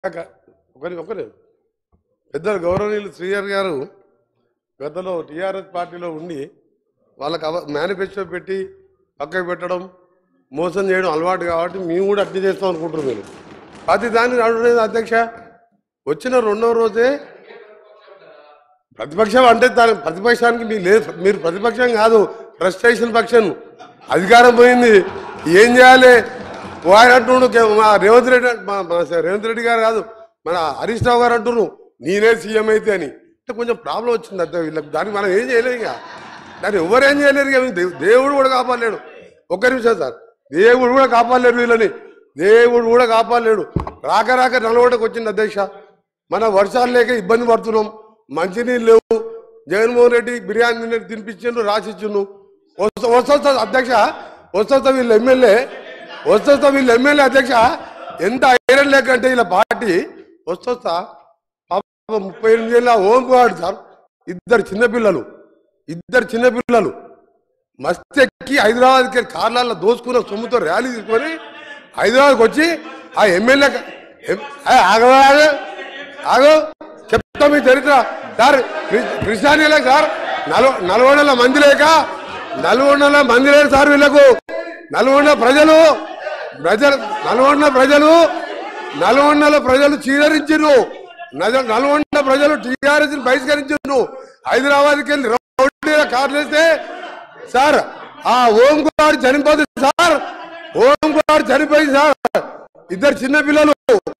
ఒకరి ఒకరు పెద్దలు గౌరవనీయులు శ్రీహర్ గారు గతంలో టీఆర్ఎస్ పార్టీలో ఉండి వాళ్ళకి అవ మేనిఫెస్టో పెట్టి పక్కకు పెట్టడం మోసం చేయడం అలవాటు కాబట్టి మేము కూడా అట్లా చేస్తాం అనుకుంటున్నారు మీరు ప్రతి దాన్ని అడుగులేదు అధ్యక్ష వచ్చిన రెండో రోజే ప్రతిపక్షం అంటే దాని ప్రతిపక్షానికి మీరు లేదు మీరు ప్రతిపక్షం కాదు ఫ్రస్ట్రేషన్ పక్షం అధికారం పోయింది ఏం చేయాలి ఓ ఆయన అంటుండు కే- మా రేవంత్ రెడ్డి అన్- మా మా రేవంత్ రెడ్డి గారు కాదు మన హరీష్ రావు గారు అంటున్నారు నేనే సీఎం అయితే అని అంటే కొంచెం ప్రాబ్లం వచ్చింది అంతే వీళ్ళకి దానికి మనం ఏం చేయలేము ఇక దాన్ని ఎవరేం చేయలేరు ఇక దేవు- దేవుడు కూడా కాపాడలేడు ఒక్క నిమిషం సార్ దేవుడు కూడా కాపాడలేడు వీళ్ళని దేవుడు కూడా కాపాడలేడు రాక రాక నలవటకు వచ్చింది అధ్యక్ష మన వర్షాలు లేక ఇబ్బంది పడుతున్నాం మంచినీళ్ళు లేవు జగన్మోహన్ రెడ్డి బిర్యానీ తిని- తినిపించిండు రాసిచ్చిండు వస్తా వస్తా అధ్యక్ష వస్తా వీళ్ళ ఎమ్మెల్యే వస్తా వీళ్ళ ఎమ్మెల్యే అధ్యక్ష ఎంత ఐరన్ లేక అంటే వీళ్ళ పార్టీ వస్తా పాప ముప్పై ఎనిమిది ఏళ్ళ ఓం వాడు సార్ ఇద్దరు చిన్నపిల్లలు ఇద్దరు చిన్నపిల్లలు మస్త్ ఎక్కి హైదరాబాద్కి కార్లలో దోసుకున్న సొమ్ముతో ర్యాలీ తీసుకొని హైదరాబాద్కి వచ్చి ఆ ఎమ్మెల్యే ఆగో ఆగో ఆగో చెప్తా మీ చరిత్ర సార్ కృ- కృష్ణానీలే సార్ నలవ నల్గొండల మంది లేక నల్గొండల మంది లేరు సార్ వీళ్ళకు నల్గొండ ప్రజలు ప్రజలు నల్గొండ ప్రజలు నల్గొండల ప్రజలు చీదరించారు నల్గొండ ప్రజలు టీఆర్ఎస్ బహిష్కరించారు హైదరాబాద్కి వెళ్ళి రౌడీల కార్లు వేస్తే సార్ ఆ ఓం గారు చనిపోతుంది సార్ ఓం గారు చనిపోయింది సార్ ఇద్దరు చిన్న పిల్లలు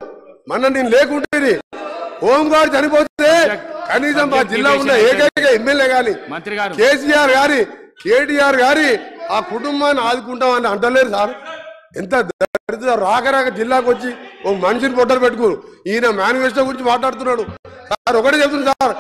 మన నేను లేకుంటే ఓం గారు చనిపోతే కనీసం మా జిల్లా ఉన్న ఏకైక ఎమ్మెల్యే గాని మంత్రి గారు కేసీఆర్ గారి కేటీఆర్ గారి ఆ కుటుంబాన్ని ఆదుకుంటామని అంటలేరు సార్ ఎంత దరిద్ర రాక రాక జిల్లాకు వచ్చి ఓ మనిషిని పొట్టలు పెట్టుకోరు ఈయన మేనిఫెస్టో గురించి మాట్లాడుతున్నాడు సార్ ఒకటే చెప్తుంది సార్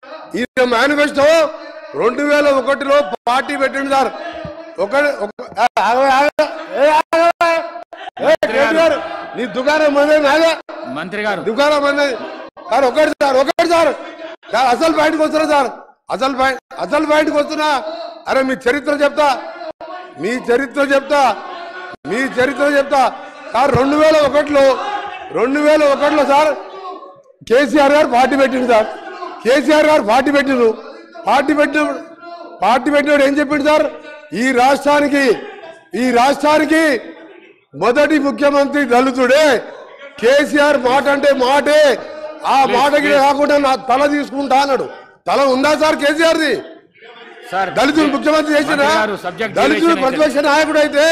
ఈయన మేనిఫెస్టో రెండు వేల ఒకటిలో పార్టీ పెట్టింది సార్ ఒక ఒక- ఆ, ఆగవే, ఆగవే. ఏ, ఆగవే. ఏ, కేటీఆర్, నీ దుకాణం మందే నాదే మంత్రి గారు దుకాణం అనేది సార్ ఒకటి సార్ ఒకటి సార్ సార్ అసలు పాయింట్కి వస్తున్నా సార్ అసలు పాయింట్ అసలు పాయింట్కి వస్తున్నా అరే మీ చరిత్ర చెప్తా మీ చరిత్ర చెప్తా మీ చరిత్ర చెప్తా సార్ రెండు వేల ఒకటిలో రెండు వేల ఒకటిలో సార్ కేసీఆర్ గారు పార్టీ పెట్టిండు సార్ కేసీఆర్ గారు పార్టీ పెట్టిండు పార్టీ పెట్టిన పార్టీ పెట్టినప్పుడు ఏం చెప్పిండు సార్ ఈ రాష్ట్రానికి ఈ రాష్ట్రానికి మొదటి ముఖ్యమంత్రి దళితుడే కేసీఆర్ మాట అంటే మాటే ఆ మాటకి కాకుండా నా తల తీసుకుంటా అన్నాడు తల ఉందా సార్ కేసీఆర్ది సార్ దళితులు ముఖ్యమంత్రి చేసిన మంత్రి గారు, subject దళితుడు deviation అయితే- ప్రతిపక్ష నాయకుడు అయితే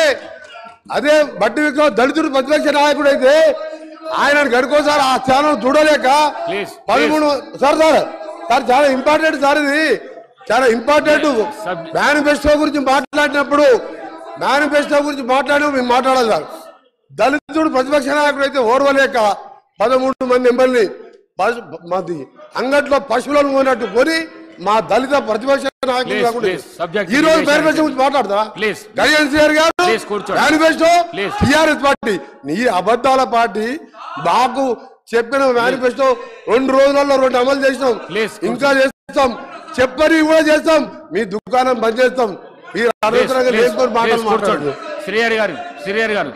అదే బట్టి విక్రమ్ దళితుడు ప్రతిపక్ష నాయకుడు అయితే ఆయన గడుకోసారి ఆ ఛానల్ చూడలేక Please, పదమూడు సార్ సార్ సార్ చాలా ఇంపార్టెంట్ సార్ ఇది చాలా ఇంపార్టెంట్ Sub- మేనిఫెస్టో గురించి మాట్లాడినప్పుడు మేనిఫెస్టో గురించి మాట్లాడినప్పుడు మేము మాట్లాడాలి సార్ దళితుడు ప్రతిపక్ష నాయకుడు అయితే ఓర్వలేక పదమూడు మంది ఎమ్మెల్యే పశు- మాది అంగట్లో పశువులను కొన్నట్టు కొని మా దళిత ప్రతిపక్ష నాయకులు Please, కాకుండా please, subject ఈ రోజు deviation మేనిఫెస్టో గురించి మాట్లాడతా Please. గజన్ గారు Please, కూర్చోండి. Manifesto Please. టిఆర్ఎస్ పార్టీ నీ అబద్ధాల పార్టీ మాకు చెప్పిన మేనిఫెస్టో రెండు రోజులలో రెండు అమలు చేసినాం Please, ఇంకా చేస్తాం చెప్పని కూడా చేస్తాం మీ దుకాణం బంద్ చేస్తాం మీరు Please, అనవసరంగా please, లేకపోతే మాటలు please కూర్చోండి మాట్లాడు శ్రీహరి గారు శ్రీహరి గారు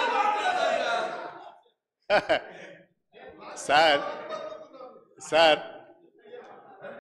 సార్ సార్